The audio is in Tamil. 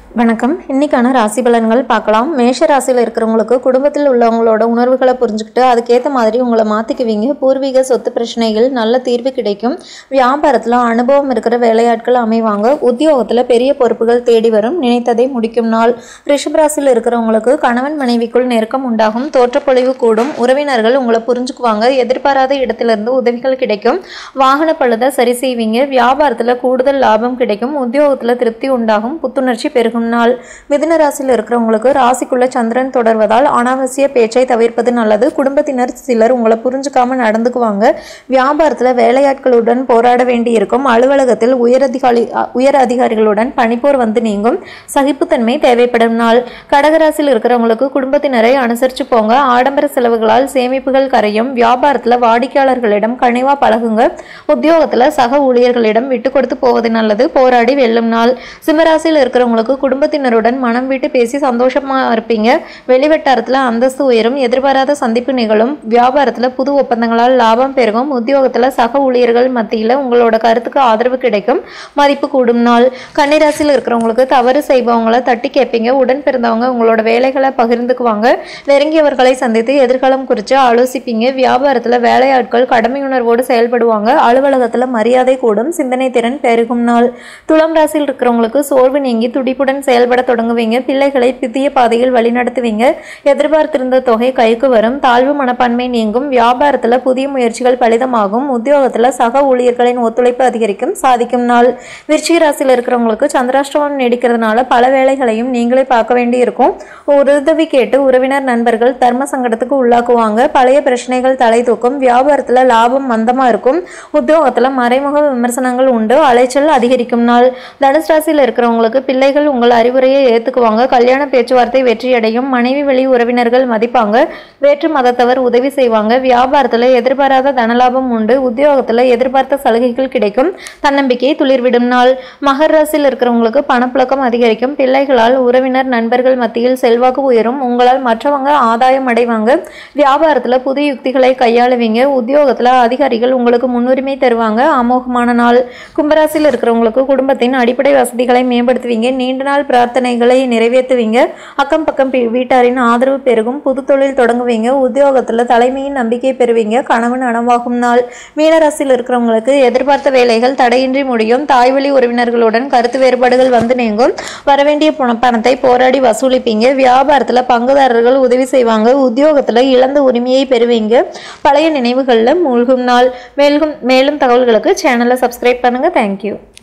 வணக்கம் இன்னைக்கான ராசி பலன்கள் பார்க்கலாம் மேஷ ராசியில் இருக்கிறவங்களுக்கு குடும்பத்தில் உள்ளவங்களோட உணர்வுகளை புரிஞ்சுக்கிட்டு அதுக்கேற்ற மாதிரி உங்களை மாற்றிக்குவீங்க பூர்வீக சொத்து பிரச்சனைகள் நல்ல தீர்வு கிடைக்கும் வியாபாரத்தில் அனுபவம் இருக்கிற வேலையாட்கள் அமைவாங்க உத்தியோகத்தில் பெரிய பொறுப்புகள் தேடி வரும் நினைத்ததை முடிக்கும் நாள் ரிஷப ராசியில் இருக்கிறவங்களுக்கு கணவன் மனைவிக்குள் நெருக்கம் உண்டாகும் தோற்றப்பொழிவு கூடும் உறவினர்கள் உங்களை புரிஞ்சுக்குவாங்க எதிர்பாராத இடத்திலிருந்து உதவிகள் கிடைக்கும் வாகன பழுதை சரி செய்வீங்க வியாபாரத்தில் கூடுதல் லாபம் கிடைக்கும் உத்தியோகத்தில் திருப்தி உண்டாகும் புத்துணர்ச்சி பெருகும் நாள் மிதுன ராசியில் இருக்கிறவங்களுக்கு ராசிக்குள்ள சந்திரன் தொடர்வதால் அனாவசிய பேச்சை தவிர்ப்பது நல்லது குடும்பத்தினர் சிலர் உங்களை புரிஞ்சுக்காம நடந்துக்குவாங்க வியாபாரத்தில் வேலையாட்களுடன் போராட வேண்டி இருக்கும் அலுவலகத்தில் உயரதிகாரி உயர் அதிகாரிகளுடன் பணிப்போர் வந்து நீங்கும் சகிப்புத்தன்மை தேவைப்படும் நாள் கடகராசியில் இருக்கிறவங்களுக்கு குடும்பத்தினரை அனுசரித்து போங்க ஆடம்பர செலவுகளால் சேமிப்புகள் கரையும் வியாபாரத்தில் வாடிக்கையாளர்களிடம் கனிவா பழகுங்க உத்தியோகத்தில் சக ஊழியர்களிடம் விட்டு கொடுத்து போவது நல்லது போராடி வெல்லும் நாள் சிம்மராசியில் இருக்கிறவங்களுக்கு குடும்பத்தினருடன் மனம் விட்டு பேசி சந்தோஷமா இருப்பீங்க வெளிவட்டாரத்தில் அந்தஸ்து உயரும் எதிர்பாராத சந்திப்பு நிகழும் வியாபாரத்தில் புது ஒப்பந்தங்களால் லாபம் பெருகும் உத்தியோகத்தில் சக ஊழியர்கள் மத்தியில் உங்களோட கருத்துக்கு ஆதரவு கிடைக்கும் மதிப்பு கூடும் நாள் கன்னிராசியில் இருக்கிறவங்களுக்கு தவறு செய்பவங்களை தட்டி கேட்பீங்க உடன் பிறந்தவங்க உங்களோட வேலைகளை பகிர்ந்துக்குவாங்க நெருங்கியவர்களை சந்தித்து எதிர்காலம் குறித்து ஆலோசிப்பீங்க வியாபாரத்தில் வேலையாட்கள் கடமையுணர்வோடு செயல்படுவாங்க அலுவலகத்தில் மரியாதை கூடும் சிந்தனை திறன் பெருகும் நாள் துலாம் ராசியில் இருக்கிறவங்களுக்கு சோர்வு நீங்கி துடிப்புடன் செயல்பட தொடங்குவீங்க பிள்ளைகளை புதிய பாதையில் வழிநடத்துவீங்க எதிர்பார்த்திருந்த தொகை கைக்கு வரும் தாழ்வு மனப்பான்மை நீங்கும் வியாபாரத்தில் புதிய முயற்சிகள் பலிதமாகும் உத்தியோகத்தில் சக ஊழியர்களின் ஒத்துழைப்பு அதிகரிக்கும் சாதிக்கும் நாள் விருச்சிக ராசியில் இருக்கிறவங்களுக்கு சந்திராஷ்டமம் நீடிக்கிறதுனால பல வேலைகளையும் நீங்களே பார்க்க வேண்டி இருக்கும் ஒரு உதவி கேட்டு உறவினர் நண்பர்கள் தர்ம சங்கடத்துக்கு உள்ளாக்குவாங்க பழைய பிரச்சனைகள் தலை தூக்கும் வியாபாரத்தில் லாபம் மந்தமா இருக்கும் உத்தியோகத்தில் மறைமுக விமர்சனங்கள் உண்டு அலைச்சல் அதிகரிக்கும் நாள் தனுசு ராசியில் இருக்கிறவங்களுக்கு பிள்ளைகள் உங்கள் அறிவுரையை ஏற்றுக்குவாங்க கல்யாண பேச்சுவார்த்தை வெற்றியடையும் மனைவி வழி உறவினர்கள் மதிப்பாங்க வேற்று மதத்தவர் உதவி செய்வாங்க வியாபாரத்தில் எதிர்பாராத தனலாபம் உண்டு உத்தியோகத்தில் எதிர்பார்த்த சலுகைகள் கிடைக்கும் தன்னம்பிக்கை துளிர்விடும் நாள் மகர ராசியில் இருக்கிறவங்களுக்கு பணப்புழக்கம் அதிகரிக்கும் பிள்ளைகளால் உறவினர் நண்பர்கள் மத்தியில் செல்வாக்கு உயரும் உங்களால் மற்றவங்க ஆதாயம் அடைவாங்க வியாபாரத்தில் புதிய யுக்திகளை கையாளுவீங்க உத்தியோகத்தில் அதிகாரிகள் உங்களுக்கு முன்னுரிமை தருவாங்க அமோகமான நாள் கும்பராசியில் இருக்கிறவங்களுக்கு குடும்பத்தின் அடிப்படை வசதிகளை மேம்படுத்துவீங்க நீண்ட நாள் பிரார்த்தனைகளை நிறைவேற்றுவீங்க அக்கம் பக்கம் பி- வீட்டாரின் ஆதரவு பெருகும் புது தொழில் தொடங்குவீங்க உத்தியோகத்தில் தலைமையின் நம்பிக்கை பெறுவீங்க கணவன் நனவாகும் நாள் மீனராசியில் இருக்கிறவங்களுக்கு எதிர்பார்த்த வேலைகள் தடையின்றி முடியும் தாய்வழி உறவினர்களுடன் கருத்து வேறுபாடுகள் வந்து நீங்கும் வரவேண்டிய பண- பணத்தை போராடி வசூலிப்பீங்க வியாபாரத்தில் பங்குதாரர்கள் உதவி செய்வாங்க உத்தியோகத்தில் இழந்த உரிமையை பெறுவீங்க பழைய நினைவுகளில் மூழ்கும் நாள் மேலும் மேலும் தகவல்களுக்கு சேனலை சப்ஸ்கிரைப் பண்ணுங்க தேங்க்யூ